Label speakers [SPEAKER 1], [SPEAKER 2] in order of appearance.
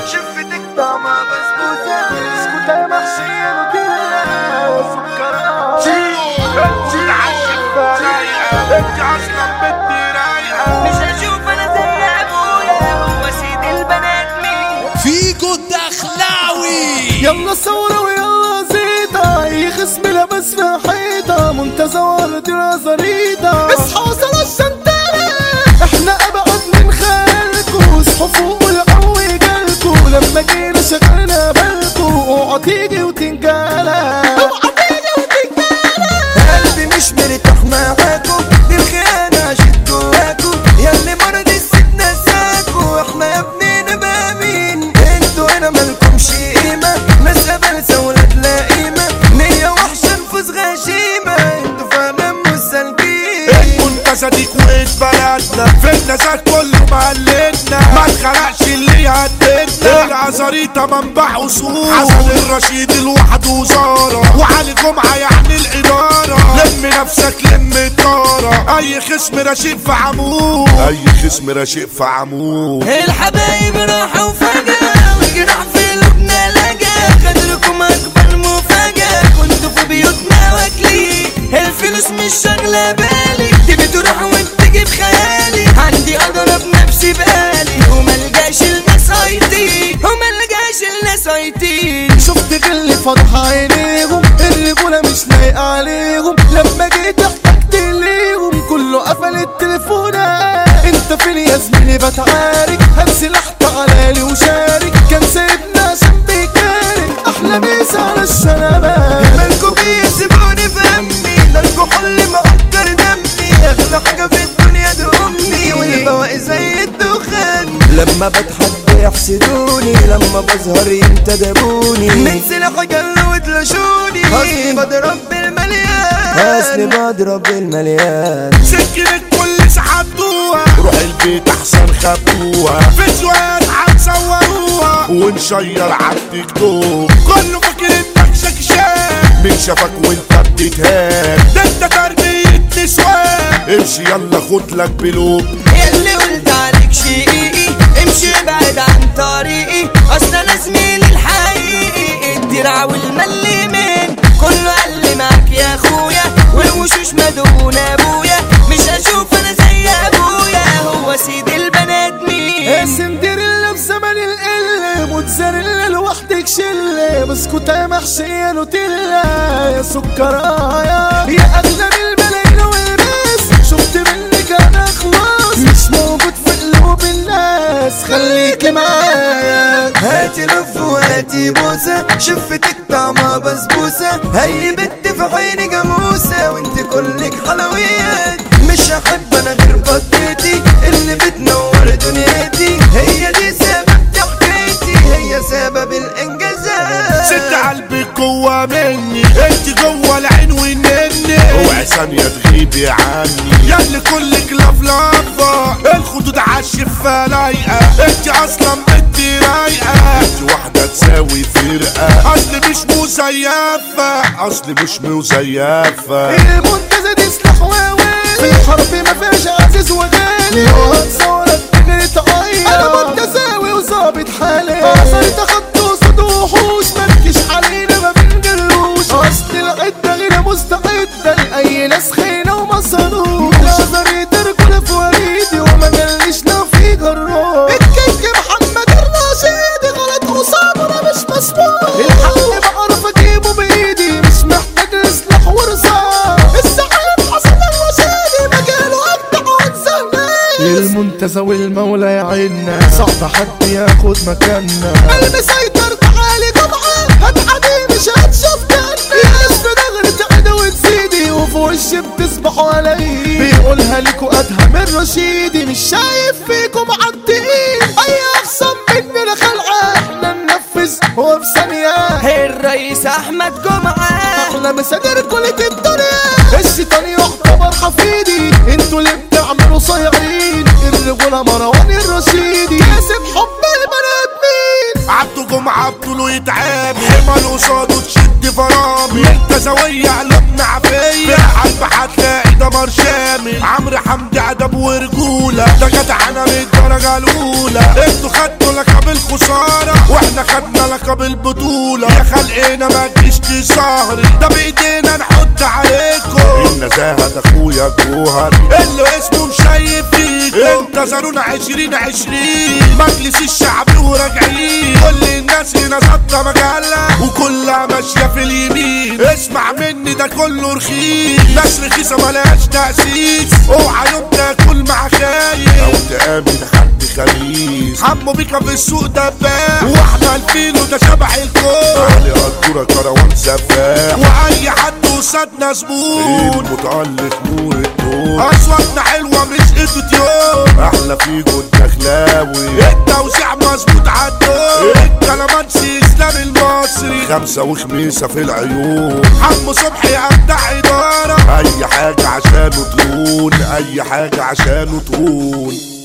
[SPEAKER 1] شفتك طعمها بسبوسة اسكتها محشية نوتيلا سكرات
[SPEAKER 2] انت عالشفة رايقة انت اصلا بدي رايقة
[SPEAKER 1] مش هشوف انا زي ابويا هو سيد البنات مين
[SPEAKER 3] فيجو الدخلاوي
[SPEAKER 4] يلا صورة ويلا زيطة اي خصم لابس في حيطة منتزه ورد الازاريطة اصحى وصل الشنطة احنا ابعد من خيالكوا اصحوا فوق والقوي جالكوا لما جينا شغلنا بالكوا اوعى تيجي وتنجالة اوعى تيجي وتنجالة
[SPEAKER 1] قلبي مش مرتاح معاكو دي الخيانة عشت جواكو ياللي مرض الست نساكو احنا يا ابني نبقى مين انتوا هنا مالكمش قيمة ناس قبلسة ولاد لا قيمة نية وحشة نفوس غشيمة انتوا فعلا مسالكين
[SPEAKER 2] المنتزه دي كويت بلدنا في النزاهة كله مقلدنا ما اتخلقش اللي يهددنا العزاريطة منبع اصول حسن الرشيد الوحد وزارة وعلي جمعة يعني الإدارة لم نفسك لم الطارة أي خصم رشيد في عمود أي خصم رشيد في عمود
[SPEAKER 1] الحبايب راحوا فجأة والجراح في قلوبنا لقى خدركم أكبر مفاجأة كنتوا في بيوتنا واكلين الفلوس مش شاغلة بالي تبي تروح وتجي بخيالي عندي أضرب نفسي بقالي وملجاش الناس هايطين وملجاش الناس هايطين
[SPEAKER 4] شفت غل فرح عينيهم الرجولة مش لايقة عليهم لما جيت احتجت ليهم كله قفل التليفونات انت فين يا زميلي بتعارك هرسل على لي وشارك كان سايبنا عشان بيكارك احلى ميس على الشنبات
[SPEAKER 1] مالكوا بيسيبوني في همي ده الكحول مقدر دمي اغلى حاجة في الدنيا دي امي والبواقي زي الدخان لما بضحك بيحسدوني لما بظهر ينتدبوني من سلاح جلوا وتلاشوني اصلي بضرب بالمليان اصلي بضرب بالمليان
[SPEAKER 2] سكنت كل سحبتوها روح البيت احسن خبوها فيديوهات هنصوروها ونشير على التيك توك كله فاكر انك شكشان من شافك وانت بتتهان ده انت تربية نسوان امشي يلا خد لك بلوك
[SPEAKER 1] اللي قلت عليك شقيقي امشي بعد عن طريقي اصل انا زميلي الحقيقي الدرع والملي من كله قال لي معاك يا اخويا والوشوش مدون ابويا مش هشوف انا زي ابويا هو سيد البنات مين
[SPEAKER 4] سندريلا في زمن القلة موتزاريلا لوحدك شلة بسكوتة محشية نوتيلا يا سكرايا يا أغلى من الملايين والبس شفت منك أنا خلاص مش موجود في قلوب الناس خليكي معايا
[SPEAKER 1] هاتي لف وهاتي بوسة شفتك طعمها بسبوسة هي بنت في عيني جاموسة وانت كلك حلويات مش هحب انا غير بطيتي اللي بتنور دنيتي هي دي سبب ضحكتي هي سبب الانجازات
[SPEAKER 2] ست قلبك جوا مني انت جوا العين والنني اوعي ثانية تغيبي عني ياللي كلك لفلفة الخدود عالشفة لايقة انت اصلا بنتي رايقة انت واحدة تساوي فرقة اصل مش مزيفة اصل مش مزيفة
[SPEAKER 4] المنتزه دي سلاح وويل في الحرب ما فيهاش عزيز وغالي وهتصورك تجري تعيط انا متساوي وظابط حالي صرت خط وصد وحوش مالكش علينا ما بنجلوش اصل العدة غير مستعدة لأي ناس خينة ومصروف نظري تركنا في وريدي وما جاليش لو في جراح الكيك محمد الرشيدي غلط وصعب انا مش مسموح الحق بعرف اجيبه بايدي مش محتاج لسلاح ورصاص السحاب حسن الرشيدي مجاله ابدع واتسهل المنتزه والمولى يعيننا صعب حد ياخد مكاننا المسيطر تعالي جمعة هتعدي مش هتشوف جنة يا ناس في دغري تعدى وتزيدي وفي وشي بتصبحوا علي بيقولها ليكوا ادهم من رشيدي مش شايف فيكم عالتقيل اي اخصم مننا خلعة احنا ننفذ هو في ثانية
[SPEAKER 1] الرئيس احمد جمعة
[SPEAKER 4] احنا مصادر كل الدنيا الشيطان يعتبر حفيدي انتوا اللي بتعملوا صايعين الرجولة مروان الرشيدي كاسب حب البنات مين
[SPEAKER 2] عبده جمعة بطوله يتعامل حمل قصاده تشد فرامل انت زوية قلوبنا عافية بالحرب هتلاقي دمر شامل عمرو حمدي ادب ورجوله ده جدعانه من الدرجه الاولى انتوا خدتوا لقب الخساره واحنا خدنا لقب البطوله يا خلقنا ما تجيش تسهري ده بايدينا نحط عليكم النزاهه ده اخويا جوهر اللي اسمه مشيف فيكم انتظرونا عشرين عشرين مجلس الشعب وراجعين كل الناس هنا ظابطه مجله وكلها ماشيه في اليمين اسمع مني ده كله رخيص ناس رخيصه ملهاش تاسيس اوعى يوم تاكل مع خايف او تقابل حد خبيث حمو بيكا في السوق دباح واحنا الفيلو ده شبح الكون علي قدوره كروان سفاح واي حد قصادنا زبون المتألق نور الدور اصواتنا حلوه مش اتيوب احلى فيجو الدخلاوي التوزيع مظبوط عالدور الكلامانسي اسلام المصري خمسه وخميسه في العيون حمو صبحي ابدع اداره اي حاجه عشانه تهون اي حاجه عشانه تهون